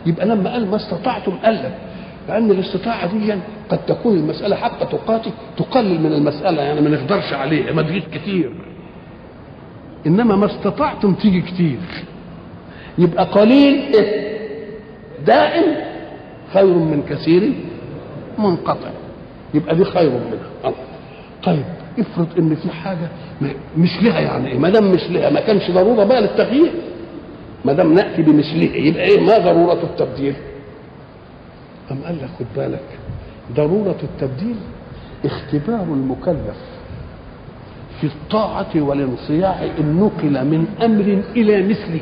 يبقى لما قال ما استطعتم قال لك لان الاستطاعه دي قد تكون المساله حق تقاتل تقلل من المساله يعني ما نقدرش عليها ما تجيش كتير انما ما استطعتم تيجي كتير يبقى قليل إيه؟ دائم خير من كثير منقطع يبقى دي خير منها طيب افرض ان في حاجه مش لها يعني ايه ما دام مش لها ما كانش ضروره بقى للتغيير ما دام ناتي بمثله يبقى ايه ما ضروره التبديل أم قال لك خد بالك ضرورة التبديل اختبار المكلف في الطاعة والانصياع إن نقل من أمر إلى مثله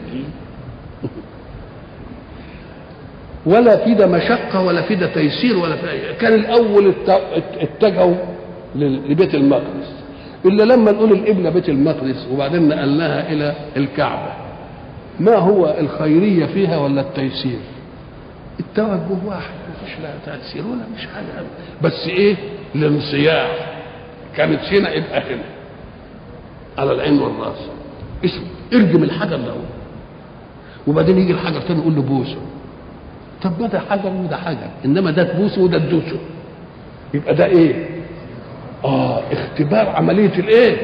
ولا في ده مشقة ولا في ده تيسير ولا في كان الأول اتجهوا لبيت المقدس إلا لما نقول القبلة بيت المقدس وبعدين نقلناها إلى الكعبة ما هو الخيرية فيها ولا التيسير التوجه واحد مفيش لا تأثير ولا مش حاجة أبدا. بس إيه الانصياع كانت هنا يبقى هنا على العين والراس اسم ارجم الحجر الأول وبعدين يجي الحجر تاني يقول له بوسه طب ما ده حجر وده حجر انما ده تبوسه وده تدوسه يبقى ده ايه؟ اه اختبار عمليه الايه؟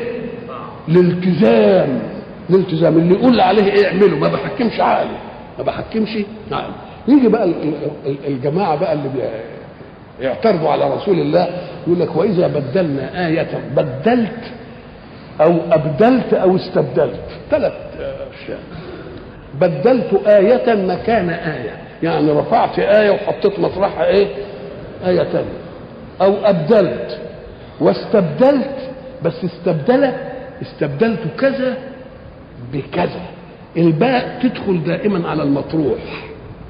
الالتزام الالتزام اللي يقول عليه ايه اعمله ما بحكمش عقلي ما بحكمش عقلي يجي بقى الجماعه بقى اللي يعترضوا على رسول الله يقول لك واذا بدلنا آية بدلت او ابدلت او استبدلت ثلاث اشياء بدلت آية مكان آية يعني رفعت آية وحطيت مطرحها ايه آية تانية او ابدلت واستبدلت بس استبدل استبدلت كذا بكذا الباء تدخل دائما على المطروح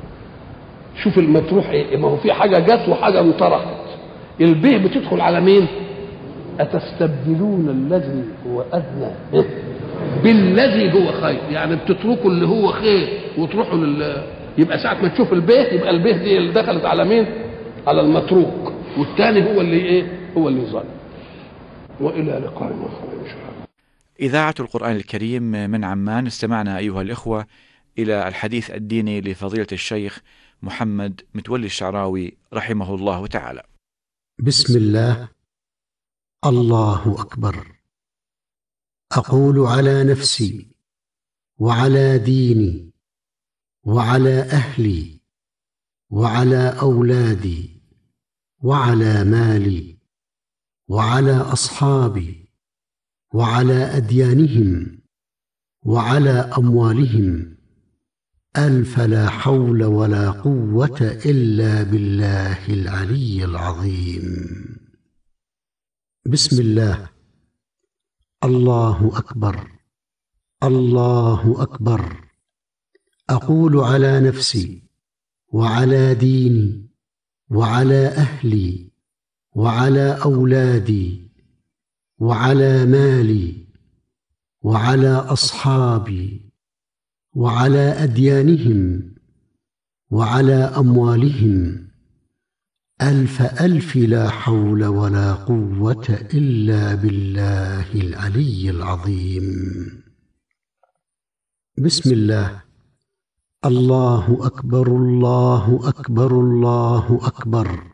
شوف المطروح ايه ما هو في حاجه جت وحاجه انطرحت البيه بتدخل على مين اتستبدلون الذي هو ادنى بالذي هو خير يعني بتتركوا اللي هو خير وتروحوا لل يبقى ساعه ما تشوف البيه يبقى البيه دي اللي دخلت على مين على المتروك والثاني هو اللي ايه هو اللي ظل والى لقاء اخر ان شاء الله إذاعة القرآن الكريم من عمان استمعنا أيها الإخوة إلى الحديث الديني لفضيلة الشيخ محمد متولي الشعراوي رحمه الله تعالى بسم الله الله اكبر اقول على نفسي وعلى ديني وعلى اهلي وعلى اولادي وعلى مالي وعلى اصحابي وعلى اديانهم وعلى اموالهم الف لا حول ولا قوه الا بالله العلي العظيم بسم الله الله اكبر الله اكبر اقول على نفسي وعلى ديني وعلى اهلي وعلى اولادي وعلى مالي وعلى اصحابي وعلى اديانهم وعلى اموالهم الف الف لا حول ولا قوه الا بالله العلي العظيم بسم الله الله اكبر الله اكبر الله اكبر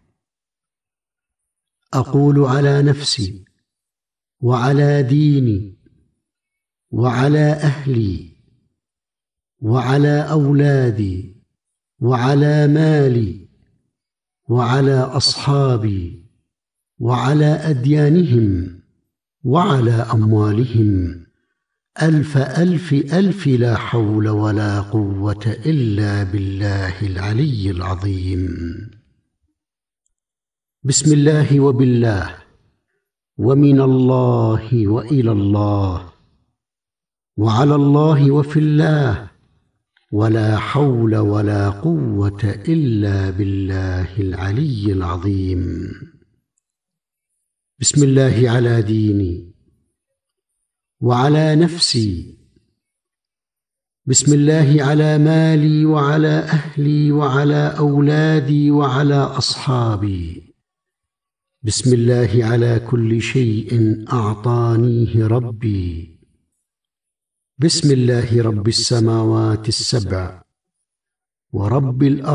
اقول على نفسي وعلى ديني وعلى اهلي وعلى اولادي وعلى مالي وعلى اصحابي وعلى اديانهم وعلى اموالهم الف الف الف لا حول ولا قوه الا بالله العلي العظيم بسم الله وبالله ومن الله والى الله وعلى الله وفي الله ولا حول ولا قوه الا بالله العلي العظيم بسم الله على ديني وعلى نفسي بسم الله على مالي وعلى اهلي وعلى اولادي وعلى اصحابي بسم الله على كل شيء اعطانيه ربي بسم الله رب السماوات السبع ورب الارض